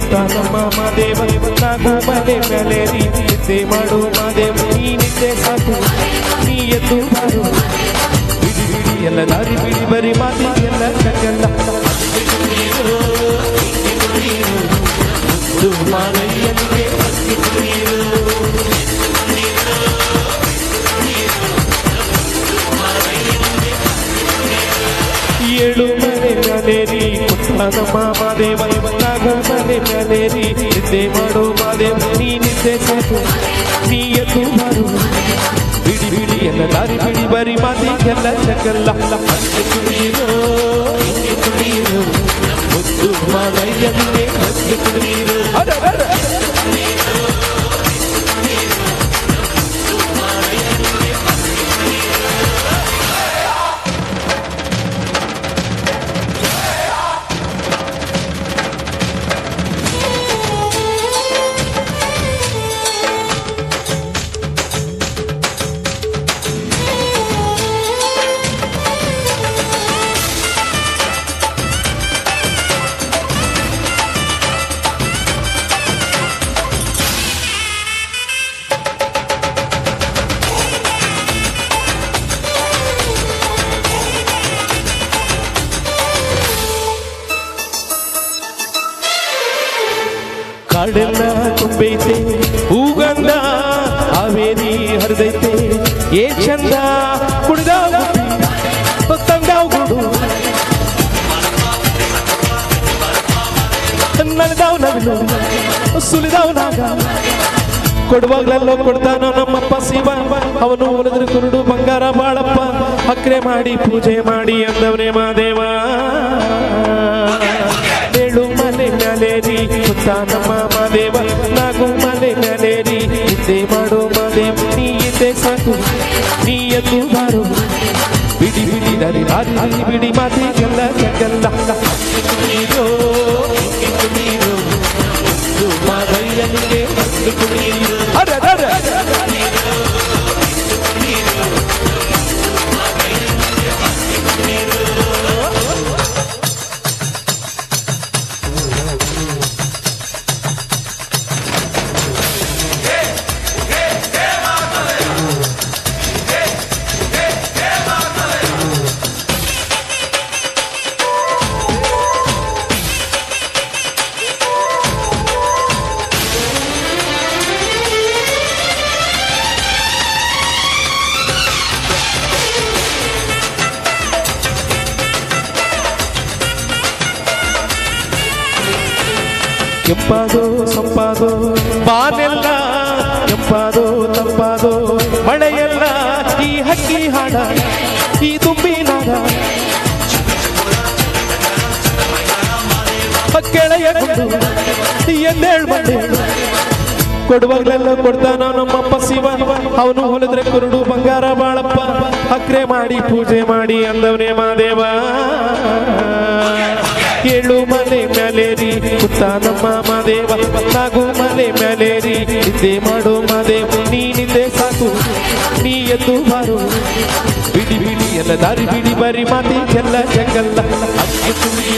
ಹುಟ್ಟ ನಮ್ಮ ಮಾದೇವ ನಾಗು ಮಲೆ ಮ್ಯಾಲೇರಿ ನಿದ್ದೆ ಮಾಡು ಮಾದೇವ ನೀ ನಿದ್ದೆ ಸಾಕು ನೀ ಎದ್ದು ಬಾರು ಬಿಡಿ ಬಿಡಿ ಎಲ್ಲ ದಾರಿ ಬಿಡಿ ಬರಿ ಮಾತಿ ಎಲ್ಲ ಜಗಲ್ಲ ಮಾರಯ್ಯನಿಗೆ ಏಳು ಮನೆ ಮ್ಯಾಲೇರಿ ಪುಟ್ಟ ನಮ್ಮ ಮಾದೇವ ನಾಗು ಮನೆ ಮ್ಯಾಲೇರಿ ನಿದ್ದೆ ಮಾಡು ಮಾದೇವ ನೀ ನಿದ್ದೆ ಸಾಕು ನೀ ಎದ್ದು ಮಾಡು ಬಿಡಿ ಬಿಡಿ ಎಲ್ಲ ದಾರಿ ಬಿಡಿ ಬರಿ ಮಾತಿ ಎಲ್ಲ ಜಗಲ್ಲ ಹತ್ತೆ ಕುಡಿಯಿರೋ ಹಿಂಗೆ ಕುಡಿಯಿರೋ ಮುದ್ದು ಮಾರಯ್ಯನಿಗೆ ಹತ್ತೆ ಕುಡಿಯಿರೋ ಅರ ಅರ ಕಾಡೆಲ್ಲ ತುಂಬೈತೆ ಹೂಗಂಧ ಹಾವೇರಿ ಹರಿದೈತೆ ಏ ಚಂದ ಕುಡಿದಾವ ತಂಗಾವ್ ಗುಡು ನಲ್ದಾವ್ ನವಿಲು ಸುಲಿದಾವ್ ನಾಗ ಕೊಡುವಾಗ್ಲೆಲ್ಲೋ ಕೊಡ್ತಾನೋ ನಮ್ಮಪ್ಪ ಶಿವ ಅವನು ಉಳಿದ್ರೆ ಕುರುಡು ಬಂಗಾರ ಬಾಳಪ್ಪ ಅಕ್ರೆ ಮಾಡಿ ಪೂಜೆ ಮಾಡಿ ಅಂದವನೇ ಮಾದೇವ ಏಳು ಮಲೆ ಮ್ಯಾಲೇರಿ ಸುತ್ತ ನಮ್ಮ ಮಾದೇವ ನಾಗು ಮಲೆ ಮ್ಯಾಲೇರಿ ಇದ್ದೆ ಮಾಡೋ ಮಾದೇವ ನೀ ಇದ್ದೆ ಸಾಕು ನೀ ಎದ್ದು ಬಾರು ಬಿಡಿ ಬಿಡಿ ದಾರಿ ದಾರಿ ಬಿಡಿ ಬಿಡಿ ಮಾತಿ ಎಲ್ಲ ಜಗಲ್ಲ ನೀರು ನೀರು ಮಾದಯ್ಯನಿಗೆ ಒಂದು ಕುಡಿಯಿರು ಅರೆ ಅರೆ ಕೆಂಪಾದೋ ಸಂಪಾದೋ ಬಾನೆಲ್ಲ ಕೆಂಪಾದೋ ತಂಪಾದೋ ಮಳೆಯೆಲ್ಲ ಈ ಹಕ್ಕಿ ಹಾಡ ಈ ತುಂಬಿ ನಾಡ ಕೆಳೆಯ ಎಂದೇಳ್ ಬಂದೆ ಕೊಡುವಾಗ್ಲೆಲ್ಲ ಕೊಡ್ತಾನ ನಮ್ಮಪ್ಪ ಶಿವ ಅವನು ಹೊಲಿದ್ರೆ ಕುರುಡು ಬಂಗಾರ ಬಾಳಪ್ಪ ಅಕ್ರೆ ಮಾಡಿ ಪೂಜೆ ಮಾಡಿ ಅಂದವನೇ ಮಾದೇವ ಏಳು ಮಲೆ ಮ್ಯಾಲೇರಿ ಪುತ್ತ ನಮ್ಮ ಮಾದೇವ ನಾಗು ಮಲೆ ಮ್ಯಾಲೇರಿ ನಿದ್ದೆ ಮಾಡೋ ಮಾದೇವ ನೀನಿದ್ದೆ ಸಾಕು ನೀ ಎದ್ದು ಬಾರು ಬಿಡಿ ಬಿಡಿ ಎಲ್ಲ ದಾರಿ ಬಿಡಿ ಬರಿ ಮಾತಿ ಎಲ್ಲ ಜಗಲ್ಲ ಅಕ್ಕಿ ಕುಡಿಯೋ